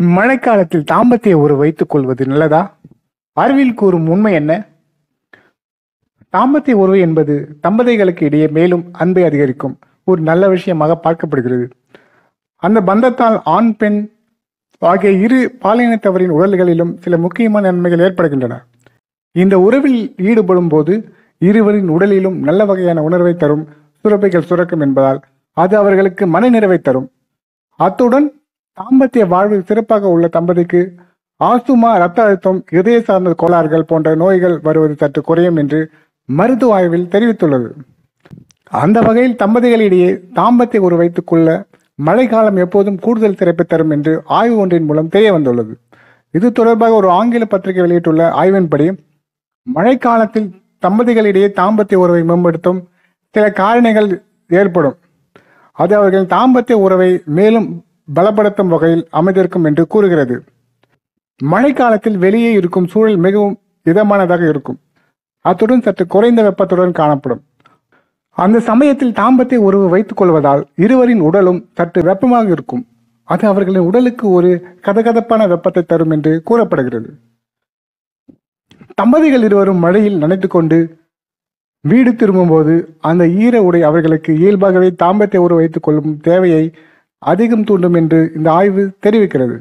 மழைக்காலத்தில் தாம்பத்திய உறவு வைத்துக் கொள்வது நல்லதா அறிவியல் கூறும் உண்மை என்ன தாம்பத்திய உறவு என்பது தம்பதிகளுக்கு இடையே மேலும் அன்பை அதிகரிக்கும் ஒரு நல்ல விஷயமாக பார்க்கப்படுகிறது அந்த பந்தத்தால் ஆண் பெண் ஆகிய இரு பாலினத்தவரின் உடல்களிலும் சில முக்கியமான நன்மைகள் ஏற்படுகின்றன இந்த உறவில் ஈடுபடும் போது இருவரின் உடலிலும் நல்ல வகையான உணர்வை தரும் சுரப்பைகள் சுரக்கும் என்பதால் அது அவர்களுக்கு மனநிறைவை தரும் அத்துடன் தாம்பத்திய வாழ்வில் சிறப்பாக உள்ள தம்பதிக்கு ஆஸ்துமா இரத்த அழுத்தம் இதய சார்ந்த கோளாறுகள் போன்ற நோய்கள் வருவது சற்று குறையும் என்று மருத்துவ ஆய்வில் தெரிவித்துள்ளது அந்த வகையில் தம்பதிகளிடையே தாம்பத்திய உறவு வைத்துக் கொள்ள மழைக்காலம் எப்போதும் கூடுதல் சிறப்பை தரும் என்று ஆய்வு ஒன்றின் மூலம் தெரிய வந்துள்ளது இது தொடர்பாக ஒரு ஆங்கில பத்திரிகை வெளியிட்டுள்ள ஆய்வின்படி மழைக்காலத்தில் தம்பதிகளிடையே தாம்பத்திய உறவை மேம்படுத்தும் சில காரணிகள் ஏற்படும் அது அவர்களின் தாம்பத்திய உறவை மேலும் பலப்படுத்தும் வகையில் அமைந்திருக்கும் என்று கூறுகிறது மழைக்காலத்தில் வெளியே இருக்கும் சூழல் மிகவும் இதமானதாக இருக்கும் அத்துடன் சற்று குறைந்த வெப்பத்துடன் காணப்படும் அந்த சமயத்தில் தாம்பத்திய உறவு வைத்துக் கொள்வதால் இருவரின் உடலும் சற்று வெப்பமாக இருக்கும் அது அவர்களின் உடலுக்கு ஒரு கதகதப்பான வெப்பத்தை தரும் என்று கூறப்படுகிறது தம்பதிகள் இருவரும் மழையில் நனைத்துக் கொண்டு வீடு திரும்பும்போது அந்த ஈர உடை அவர்களுக்கு இயல்பாகவே தாம்பத்திய உறவு வைத்துக் கொள்ளும் தேவையை அதிகம் தூண்டும் என்று இந்த ஆய்வு தெரிவிக்கிறது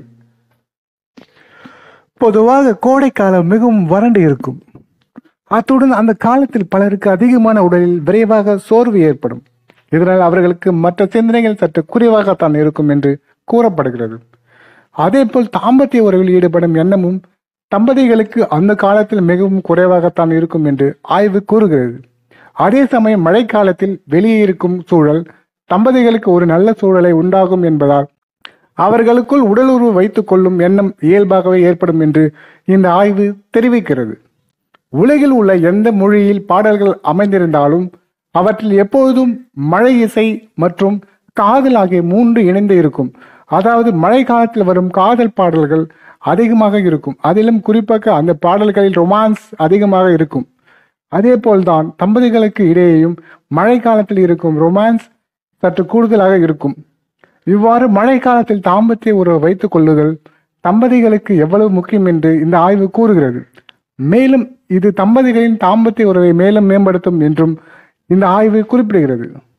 பொதுவாக கோடைக்காலம் மிகவும் வறண்டு இருக்கும் அத்துடன் அந்த காலத்தில் பலருக்கு அதிகமான உடலில் விரைவாக சோர்வு ஏற்படும் இதனால் அவர்களுக்கு மற்ற சிந்தனைகள் சற்று குறைவாகத்தான் இருக்கும் என்று கூறப்படுகிறது அதேபோல் தாம்பத்திய உறவில் ஈடுபடும் எண்ணமும் தம்பதிகளுக்கு அந்த காலத்தில் மிகவும் குறைவாகத்தான் இருக்கும் என்று ஆய்வு கூறுகிறது அதே சமயம் மழைக்காலத்தில் வெளியே இருக்கும் சூழல் தம்பதிகளுக்கு ஒரு நல்ல சூழலை உண்டாகும் என்பதால் அவர்களுக்குள் உடலுறவு வைத்துக் கொள்ளும் எண்ணம் இயல்பாகவே ஏற்படும் என்று இந்த ஆய்வு தெரிவிக்கிறது உலகில் உள்ள எந்த மொழியில் பாடல்கள் அமைந்திருந்தாலும் அவற்றில் எப்பொழுதும் மழை இசை மற்றும் காதல் ஆகிய மூன்று இணைந்து இருக்கும் அதாவது மழை காலத்தில் வரும் காதல் பாடல்கள் அதிகமாக இருக்கும் அதிலும் குறிப்பாக அந்த பாடல்களில் ரொமான்ஸ் அதிகமாக இருக்கும் அதே போல்தான் தம்பதிகளுக்கு இடையேயும் மழை காலத்தில் இருக்கும் ரொமான்ஸ் சற்று கூடுதலாக இருக்கும் இவ்வாறு மழை காலத்தில் தாம்பத்திய உறவு வைத்துக் கொள்ளுதல் தம்பதிகளுக்கு எவ்வளவு முக்கியம் என்று இந்த ஆய்வு கூறுகிறது மேலும் இது தம்பதிகளின் தாம்பத்திய உறவை மேலும் மேம்படுத்தும் என்றும் இந்த ஆய்வு குறிப்பிடுகிறது